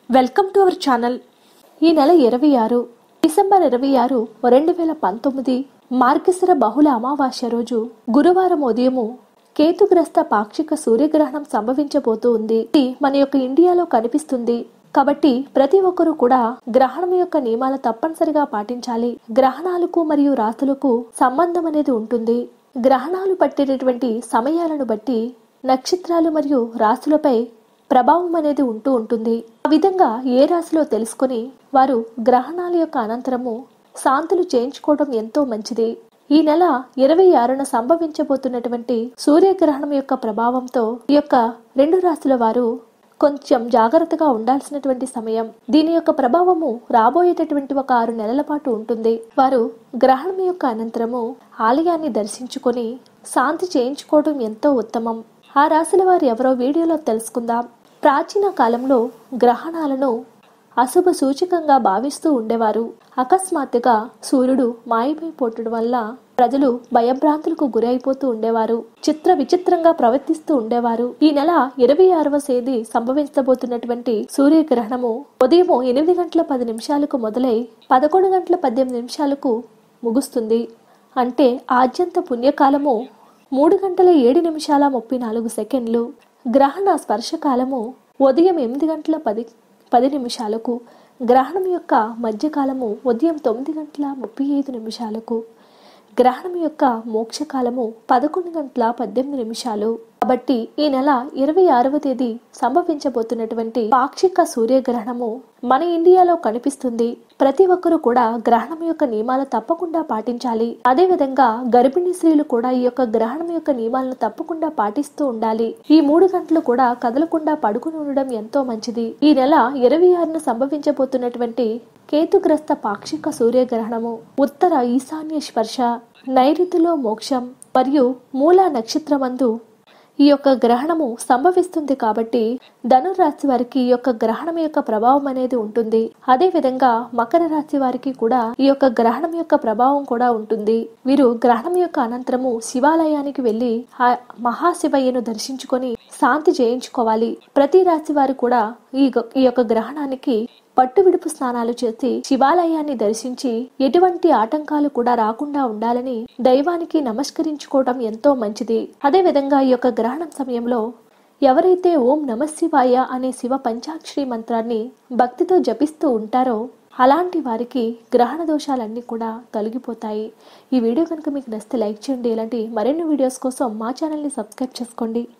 welcome to our channel ఈ నెల ఇరవై ఆరు డిసెంబర్ ఇరవై ఆరు రెండు వేల పంతొమ్మిది మార్గశిర బహుళ అమావాస్య రోజు గురువారం ఉదయము కేతుగ్రస్త పాక్షిక సూర్యగ్రహణం సంభవించబోతూ ఉంది ఇది మన యొక్క ఇండియాలో కనిపిస్తుంది కాబట్టి ప్రతి ఒక్కరూ కూడా గ్రహణం యొక్క నియమాలు తప్పనిసరిగా పాటించాలి గ్రహణాలకు మరియు రాతులకు సంబంధం అనేది ఉంటుంది గ్రహణాలు పట్టేటటువంటి సమయాలను బట్టి నక్షత్రాలు మరియు రాశులపై ప్రభావం అనేది ఉంటూ ఉంటుంది ఆ విధంగా ఏ రాశిలో తెలుసుకొని వారు గ్రహణాల యొక్క అనంతరము శాంతులు చేయించుకోవడం ఎంతో మంచిది ఈ నెల ఇరవై ఆరున సంభవించబోతున్నటువంటి సూర్యగ్రహణం యొక్క ప్రభావంతో ఈ యొక్క రెండు రాశుల వారు కొంచెం జాగ్రత్తగా ఉండాల్సినటువంటి సమయం దీని యొక్క ప్రభావము రాబోయేటటువంటి ఒక ఆరు నెలల పాటు ఉంటుంది వారు గ్రహణం యొక్క అనంతరము ఆలయాన్ని దర్శించుకొని శాంతి చేయించుకోవడం ఎంతో ఉత్తమం ఆ రాశుల వారు ఎవరో వీడియోలో తెలుసుకుందాం ప్రాచీన కాలంలో గ్రహణాలను అశుభ సూచకంగా భావిస్తూ ఉండేవారు అకస్మాత్తుగా సూర్యుడు మాయమైపోవటం వల్ల ప్రజలు భయభ్రాంతులకు గురైపోతూ ఉండేవారు చిత్ర విచిత్రంగా ప్రవర్తిస్తూ ఉండేవారు ఈ నెల ఇరవై ఆరవ తేదీ సంభవించబోతున్నటువంటి సూర్యగ్రహణము ఉదయం ఎనిమిది గంటల పది నిమిషాలకు మొదలై పదకొండు గంటల పద్దెనిమిది నిమిషాలకు ముగుస్తుంది అంటే ఆద్యంత పుణ్యకాలము మూడు గంటల ఏడు నిమిషాల ముప్పై నాలుగు సెకండ్లు గ్రహణ స్పర్శకాలము ఉదయం ఎనిమిది గంటల పది పది నిమిషాలకు గ్రహణం యొక్క మధ్యకాలము ఉదయం తొమ్మిది గంటల ముప్పై ఐదు నిమిషాలకు గ్రహణం యొక్క మోక్షకాలము పదకొండు గంటల పద్దెనిమిది నిమిషాలు కాబట్టి ఈ నెల ఇరవై ఆరవ తేదీ సంభవించబోతున్నటువంటి పాక్షిక సూర్యగ్రహణము మన ఇండియాలో కనిపిస్తుంది ప్రతి ఒక్కరూ కూడా గ్రహణం యొక్క నియమాలు తప్పకుండా పాటించాలి అదే విధంగా గర్భిణీ స్త్రీలు కూడా ఈ యొక్క గ్రహణం యొక్క నియమాలను తప్పకుండా పాటిస్తూ ఉండాలి ఈ మూడు గంటలు కూడా కదలకుండా పడుకుని ఉండడం ఎంతో మంచిది ఈ నెల ఇరవై ఆరున సంభవించబోతున్నటువంటి కేతుగ్రస్త పాక్షిక సూర్యగ్రహణము ఉత్తర ఈశాన్య స్పర్శ నైరుతిలో మోక్షం మరియు మూల నక్షత్రమందు ఈ యొక్క గ్రహణము సంభవిస్తుంది కాబట్టి ధనురాశి వారికి ఈ యొక్క గ్రహణం యొక్క ప్రభావం అనేది ఉంటుంది అదే విధంగా మకర రాశి వారికి కూడా ఈ యొక్క గ్రహణం యొక్క ప్రభావం కూడా ఉంటుంది వీరు గ్రహణం యొక్క అనంతరము శివాలయానికి వెళ్లి ఆ మహాశివయ్యను దర్శించుకొని శాంతి చేయించుకోవాలి ప్రతి రాశి వారు కూడా ఈ గ- ఈ యొక్క గ్రహణానికి పట్టు విడుపు స్నానాలు చేసి శివాలయాన్ని దర్శించి ఎటువంటి ఆటంకాలు కూడా రాకుండా ఉండాలని దైవానికి నమస్కరించుకోవడం ఎంతో మంచిది అదే విధంగా ఈ యొక్క గ్రహణం సమయంలో ఎవరైతే ఓం నమశివాయ అనే శివ పంచాక్షరి మంత్రాన్ని భక్తితో జపిస్తూ ఉంటారో అలాంటి వారికి గ్రహణ దోషాలన్నీ కూడా తొలగిపోతాయి ఈ వీడియో కనుక మీకు నచ్చితే లైక్ చేయండి ఇలాంటి మరిన్ని వీడియోస్ కోసం మా ఛానల్ని సబ్స్క్రైబ్ చేసుకోండి